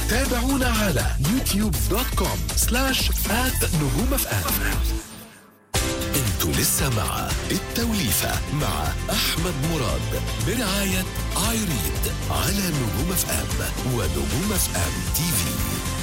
تابعونا على يوتيوب دوت كوم سلاش آت نجوم اف ام انتوا لسه مع التوليفة مع أحمد مراد برعاية ايريد على نجوم اف ام ونجوم اف ام تي في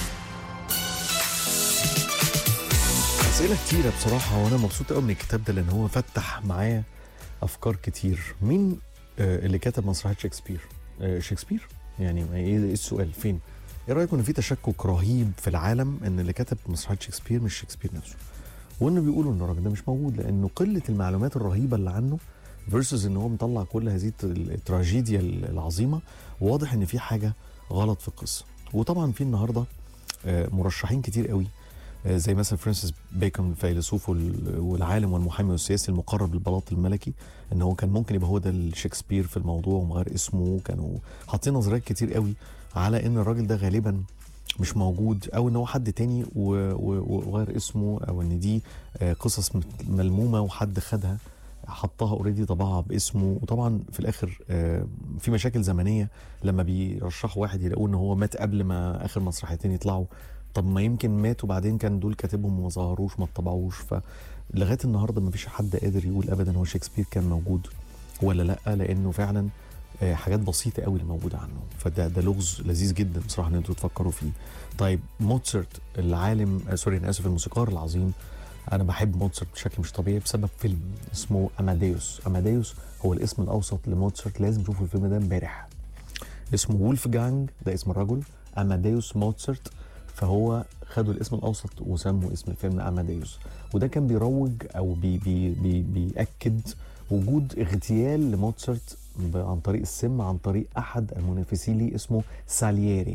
اسئله كتيره بصراحه وانا مبسوط قوي من الكتاب ده لان هو فتح معايا افكار كتير مين آه، اللي كتب مسرحيه شكسبير آه، شكسبير يعني ما ايه إيه السؤال فين ايه رايكم ان في تشكك رهيب في العالم ان اللي كتب مسرحيه شكسبير مش شكسبير نفسه وانه بيقولوا ان الراجل ده مش موجود لانه قله المعلومات الرهيبه اللي عنه فيرسز ان هو مطلع كل هذه الت- التراجيديا العظيمه واضح ان في حاجه غلط في القصه وطبعا في النهارده آه، مرشحين كتير قوي آه، زي مثلا فرانسيس بيكون الفيلسوف وال- والعالم والمحامي والسياسي المقرب للبلاط الملكي ان هو كان ممكن يبقى هو ده الشكسبير في الموضوع ومغير اسمه كانوا حاطين نظريات كتير قوي على ان الراجل ده غالبا مش موجود او ان هو حد تاني و- و- وغير اسمه او ان دي آه، قصص مت- ملمومه وحد خدها حطها اوريدي طبعها باسمه وطبعا في الاخر آه، في مشاكل زمنيه لما بيرشحوا واحد يلاقوه ان هو مات قبل ما اخر مسرحيتين يطلعوا طب ما يمكن مات وبعدين كان دول كاتبهم وما ظهروش ما اتطبعوش فلغايه النهارده ما فيش حد قادر يقول ابدا هو شكسبير كان موجود ولا لا لانه فعلا آه، حاجات بسيطه قوي اللي موجوده عنه فده ده لغز لذيذ جدا بصراحه ان انتوا تفكروا فيه طيب موتسرت العالم آه، سوري انا اسف الموسيقار العظيم انا بحب موتسرت بشكل مش طبيعي بسبب فيلم اسمه اماديوس اماديوس هو الاسم الاوسط لموتسرت لازم تشوفوا الفيلم ده امبارح اسمه وولف جانج ده اسم الرجل اماديوس موتسرت فهو خدوا الاسم الاوسط وسموا اسم الفيلم اماديوس وده كان بيروج او بي بي بي بياكد وجود اغتيال لموتسرت ب- عن طريق السم عن طريق احد المنافسين ليه اسمه سالييري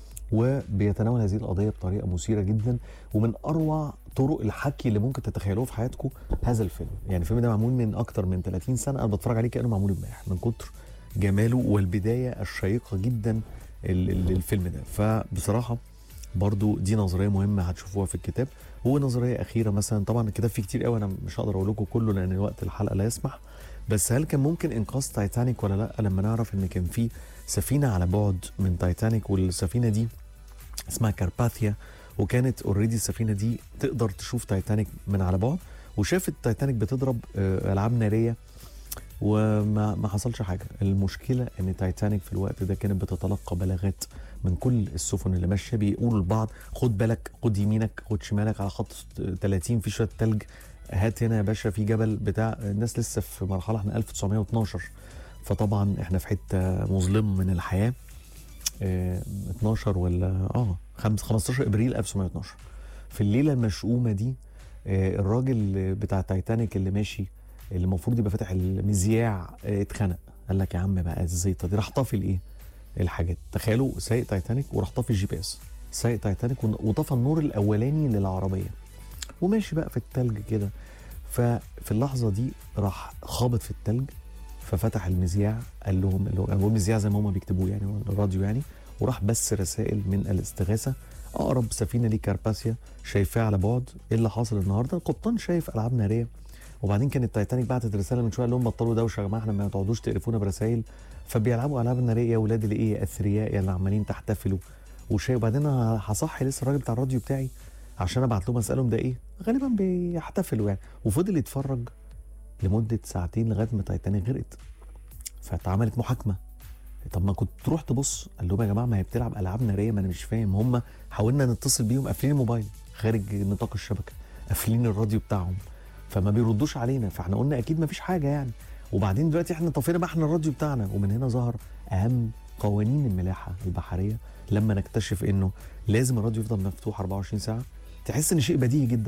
وبيتناول هذه القضيه بطريقه مثيره جدا ومن اروع طرق الحكي اللي ممكن تتخيلوه في حياتكم هذا الفيلم يعني الفيلم ده معمول من اكتر من 30 سنه انا بتفرج عليه كانه معمول امبارح من كتر جماله والبدايه الشيقه جدا ال- ال- للفيلم ده فبصراحه برضو دي نظريه مهمه هتشوفوها في الكتاب ونظريه اخيره مثلا طبعا الكتاب فيه كتير قوي انا مش هقدر اقول لكم كله لان وقت الحلقه لا يسمح بس هل كان ممكن انقاذ تايتانيك ولا لا لما نعرف ان كان في سفينه على بعد من تايتانيك والسفينه دي اسمها كارباثيا وكانت اوريدي السفينه دي تقدر تشوف تايتانيك من على بعد وشافت تايتانيك بتضرب آه، العاب ناريه وما ما حصلش حاجه المشكله ان تايتانيك في الوقت ده كانت بتتلقى بلاغات من كل السفن اللي ماشيه بيقولوا لبعض خد بالك خد يمينك خد شمالك على خط 30 في شويه تلج هات هنا يا باشا في جبل بتاع الناس لسه في مرحله احنا 1912 فطبعا احنا في حته مظلمه من الحياه آه، 12 ولا اه خمس- 15 ابريل 1912 في الليله المشؤومه دي آه، الراجل بتاع تايتانيك اللي ماشي اللي المفروض يبقى فاتح المذياع آه، اتخنق قال لك يا عم بقى الزيطه دي راح طافي الايه الحاجات تخيلوا سايق تايتانيك وراح طافي الجي بي اس سايق تايتانيك ون- وطفى النور الاولاني للعربيه وماشي بقى في التلج كده ففي اللحظه دي راح خابط في التلج ففتح المذياع قال لهم اللي هو انا بقول مذياع زي ما هم بيكتبوه يعني هو الراديو يعني وراح بس رسائل من الاستغاثه اقرب سفينه ليه كارباسيا شايفاه على بعد ايه اللي حاصل النهارده القبطان شايف العاب ناريه وبعدين كان التايتانيك بعتت رساله من شويه قال لهم بطلوا دوشه يا جماعه احنا ما تقعدوش تقرفونا برسائل فبيلعبوا العاب ناريه يا ولاد الايه يا اثرياء يا اللي عمالين تحتفلوا وشاي وبعدين انا هصحي لسه الراجل بتاع الراديو بتاعي عشان ابعت لهم اسالهم ده ايه غالبا بيحتفلوا يعني وفضل يتفرج لمده ساعتين لغايه ما تايتانيك غرقت فاتعملت محاكمه طب ما كنت تروح تبص قال لهم يا جماعه ما هي بتلعب العاب ناريه ما انا مش فاهم هم حاولنا نتصل بيهم قافلين الموبايل خارج نطاق الشبكه قافلين الراديو بتاعهم فما بيردوش علينا فاحنا قلنا اكيد ما فيش حاجه يعني وبعدين دلوقتي احنا طفينا بقى احنا الراديو بتاعنا ومن هنا ظهر اهم قوانين الملاحه البحريه لما نكتشف انه لازم الراديو يفضل مفتوح 24 ساعه تحس ان شيء بديهي جدا